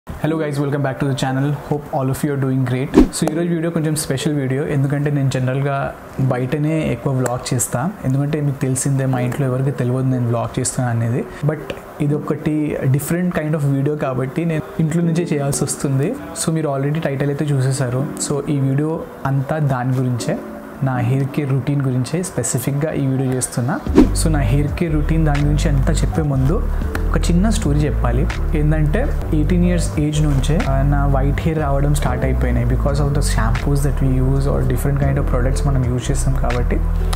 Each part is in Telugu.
hello guys welcome back to the channel hope all of you are doing great so ఈరోజు వీడియో కొంచెం స్పెషల్ వీడియో ఎందుకంటే నేను జనరల్గా బయటనే ఎక్కువ వ్లాగ్ చేస్తా ఎందుకంటే మీకు తెలిసిందే మా ఇంట్లో ఎవరికి తెలియదు నేను వ్లాగ్ చేస్తాను అనేది బట్ ఇది ఒకటి డిఫరెంట్ కైండ్ ఆఫ్ వీడియో కాబట్టి నేను ఇంట్లో నుంచే చేయాల్సి వస్తుంది సో మీరు ఆల్రెడీ టైటిల్ అయితే చూసేశారు సో ఈ వీడియో అంతా దాని గురించే నా హెయిర్ కేర్ రొటీన్ గురించే స్పెసిఫిక్గా ఈ వీడియో చేస్తున్నా సో నా హెయిర్ కేర్ రొటీన్ దాని గురించి అంతా చెప్పే ముందు ఒక చిన్న స్టోరీ చెప్పాలి ఏంటంటే ఎయిటీన్ ఇయర్స్ ఏజ్ నుంచే ఆ, నా వైట్ హెయిర్ రావడం స్టార్ట్ అయిపోయినాయి because of the shampoos that we use are different kind of products మనం యూజ్ చేస్తాం కాబట్టి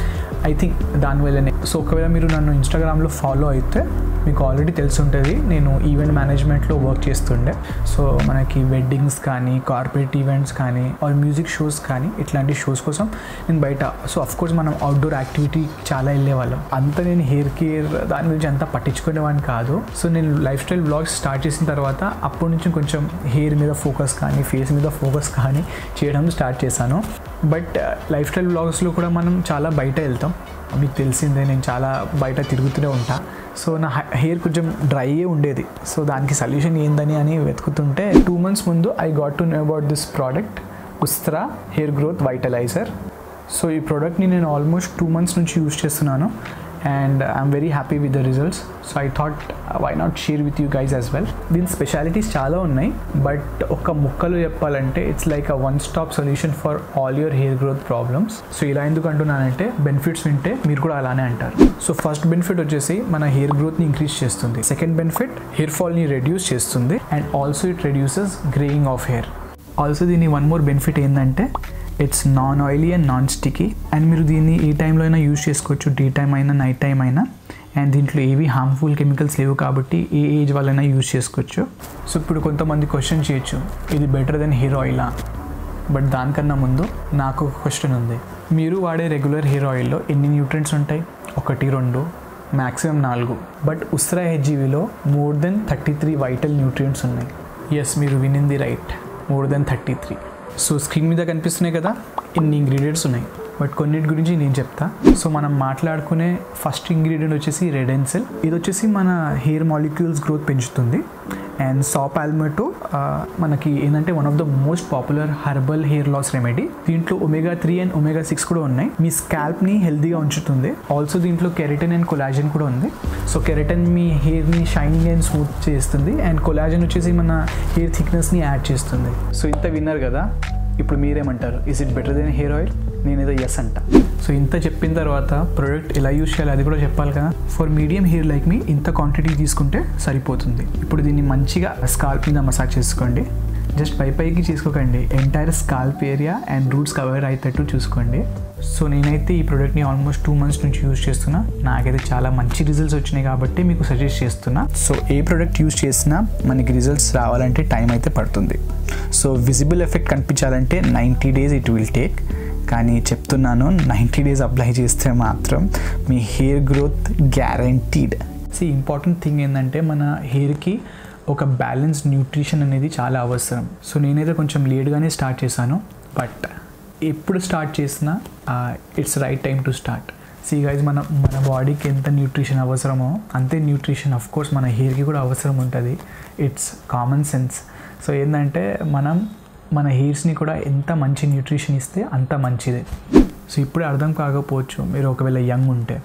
ఐ థింక్ దానివల్లనే సో ఒకవేళ మీరు నన్ను ఇన్స్టాగ్రామ్లో ఫాలో అయితే మీకు ఆల్రెడీ తెలిసి ఉంటుంది నేను ఈవెంట్ మేనేజ్మెంట్లో వర్క్ చేస్తుండే సో మనకి వెడ్డింగ్స్ కానీ కార్పొరేట్ ఈవెంట్స్ కానీ ఆర్ మ్యూజిక్ షోస్ కానీ ఇట్లాంటి షోస్ కోసం నేను బయట సో అఫ్ కోర్స్ మనం అవుట్డోర్ యాక్టివిటీ చాలా వెళ్ళేవాళ్ళం అంత నేను హెయిర్ కేర్ దాని గురించి అంతా పట్టించుకునేవాడిని కాదు సో నేను లైఫ్ స్టైల్ బ్లాగ్స్ స్టార్ట్ చేసిన తర్వాత అప్పటి నుంచి కొంచెం హెయిర్ మీద ఫోకస్ కానీ ఫేస్ మీద ఫోకస్ కానీ చేయడం స్టార్ట్ చేశాను బట్ లైఫ్ స్టైల్ బ్లాగ్స్లో కూడా మనం చాలా బయట వెళ్తాం మీకు తెలిసిందే నేను చాలా బయట తిరుగుతూనే ఉంటా సో నా హెయిర్ కొంచెం డ్రై ఉండేది సో దానికి సొల్యూషన్ ఏందని అని వెతుకుతుంటే టూ మంత్స్ ముందు I got to know about this product Ustraa hair growth vitalizer so ఈ ప్రోడక్ట్ని నేను ఆల్మోస్ట్ టూ మంత్స్ నుంచి యూజ్ చేస్తున్నాను and I'm very happy with the results so I thought why not share with you guys as well దీని స్పెషాలిటీస్ చాలా ఉన్నాయి బట్ ఒక ముక్కలు చెప్పాలంటే it's like a one stop solution for all your hair growth problems so ఇలా ఎందుకు అంటున్నానంటే బెనిఫిట్స్ వింటే మీరు కూడా అలానే అంటారు సో ఫస్ట్ బెనిఫిట్ వచ్చేసి మన హెయిర్ గ్రోత్ని ఇంక్రీజ్ చేస్తుంది సెకండ్ బెనిఫిట్ హెయిర్ ఫాల్ని రెడ్యూస్ చేస్తుంది and also it reduces greying of hair also దీని వన్ మోర్ బెనిఫిట్ ఏంటంటే it's non oily and non sticky and మీరు దీన్ని ఏ టైంలో అయినా యూజ్ చేసుకోవచ్చు డే టైం అయినా నైట్ టైం అయినా అండ్ దీంట్లో ఏవి హార్మ్ఫుల్ కెమికల్స్ లేవు కాబట్టి ఏ ఏజ్ వాళ్ళైనా యూజ్ చేసుకోవచ్చు సో ఇప్పుడు కొంతమంది క్వశ్చన్ చేయొచ్చు ఇది బెటర్ దెన్ హెయిర్ ఆయిలా బట్ దానికన్నా ముందు నాకు ఒక క్వశ్చన్ ఉంది మీరు వాడే రెగ్యులర్ హెయిర్ ఆయిల్లో ఎన్ని న్యూట్రియంట్స్ ఉంటాయి ఒకటి రెండు మ్యాక్సిమం నాలుగు బట్ ఉస్రా హెచ్జీవీలో more then thirty three vital nutrients ఉన్నాయి ఎస్ మీరు వినింది right more then thirty three so screen మీద కనిపిస్తున్నాయి కదా ఇన్ని ఇంగ్రీడియంట్స్ ఉన్నాయి బట్ కొన్నిటి గురించి నేను చెప్తా సో మనం మాట్లాడుకునే ఫస్ట్ ఇంగ్రీడియంట్ వచ్చేసి రెడెన్సిల్ ఇది వచ్చేసి మన హెయిర్ మాలిక్యూల్స్ గ్రోత్ పెంచుతుంది అండ్ సాప్ ఆల్మటో మనకి ఏంటంటే one of the most popular herbal hair loss remedy దీంట్లో omega three and omega six కూడా ఉన్నాయి మీ స్కాల్ప్ని హెల్తీగా ఉంచుతుంది ఆల్సో దీంట్లో కెరటిన్ అండ్ కొలాజన్ కూడా ఉంది సో కెరటిన్ మీ హెయిర్ని షైనింగ్ అండ్ స్మూత్ చేస్తుంది అండ్ కొలాజన్ వచ్చేసి మన హెయిర్ థిక్నెస్ని యాడ్ చేస్తుంది సో ఇంత విన్నారు కదా ఇప్పుడు మీరేమంటారు is it better then hair oil నేనేదో ఎస్ అంట సో ఇంత చెప్పిన తర్వాత ప్రోడక్ట్ ఎలా యూస్ చేయాలి అది కూడా చెప్పాలి కదా ఫర్ మీడియం హెయిర్ లైక్ మీ ఇంత క్వాంటిటీ తీసుకుంటే సరిపోతుంది ఇప్పుడు దీన్ని మంచిగా స్కాల్ప్ మీద మసాజ్ చేసుకోండి జస్ట్ పై పైకి చేసుకోకండి entire scalp area and roots cover అయ్యేటట్టు చూసుకోండి సో నేనైతే ఈ ప్రోడక్ట్ని ఆల్మోస్ట్ టూ మంత్స్ నుంచి యూజ్ చేస్తున్నా నాకైతే చాలా మంచి రిజల్ట్స్ వచ్చినాయి కాబట్టి మీకు సజెస్ట్ చేస్తున్నా సో ఏ ప్రోడక్ట్ యూజ్ చేసినా మనకి రిజల్ట్స్ రావాలంటే టైం అయితే పడుతుంది సో విజిబుల్ ఎఫెక్ట్ కనిపించాలంటే ninety days it will take కానీ చెప్తున్నాను నైంటీ డేస్ అప్లై చేస్తే మాత్రం మీ hair growth guaranteed see important thing ఏంటంటే మన హెయిర్కి ఒక బ్యాలెన్స్ న్యూట్రిషన్ అనేది చాలా అవసరం సో నేనైతే కొంచెం లేట్గానే స్టార్ట్ చేశాను బట్ ఎప్పుడు స్టార్ట్ చేసినా it's right time to start see guys మన మన బాడీకి ఎంత న్యూట్రిషన్ అవసరమో అంతే న్యూట్రిషన్ అఫ్ కోర్స్ మన హెయిర్కి కూడా అవసరం ఉంటుంది ఇట్స్ కామన్ సెన్స్ సో ఏంటంటే మనం మన హెయిర్స్ని కూడా ఎంత మంచి న్యూట్రిషన్ ఇస్తే అంత మంచిది సో ఇప్పుడే అర్థం కాకపోవచ్చు మీరు ఒకవేళ యంగ్ ఉంటే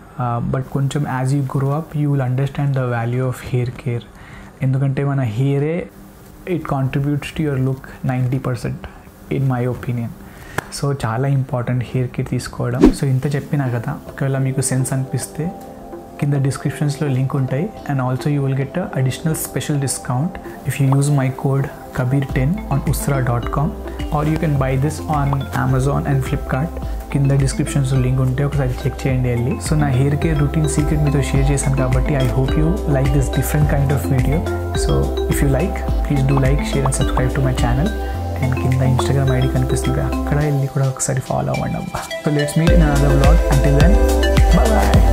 బట్ కొంచెం as you grow up you will understand the value of hair care ఎందుకంటే మన హెయిరే it contributes to your look ninety percent in my opinion so చాలా ఇంపార్టెంట్ హెయిర్ కేర్ తీసుకోవడం సో ఇంత చెప్పినా కదా ఒకవేళ మీకు సెన్స్ అనిపిస్తే కింద డిస్క్రిప్షన్స్లో లింక్ ఉంటాయి and also you will get additional special discount if you use my code Kabir ten on Ustraa dot com or you can by this on Amazon and Flipkart కింద డిస్క్రిప్షన్స్లో లింక్ ఉంటే ఒకసారి చెక్ చేయండి వెళ్ళి సో నా హెయిర్ కేర్ రొటీన్ సీక్రెట్ మీతో షేర్ చేశాను కాబట్టి I hope you like this different kind of video so if you like please do like share and subscribe to my channel and కింద ఇన్స్టాగ్రామ్ ఐడి కనిపిస్తుంది అక్కడ వెళ్ళి కూడా ఒకసారి ఫాలో అవ్వండి అబ్బా so let's meet in other blog until then bye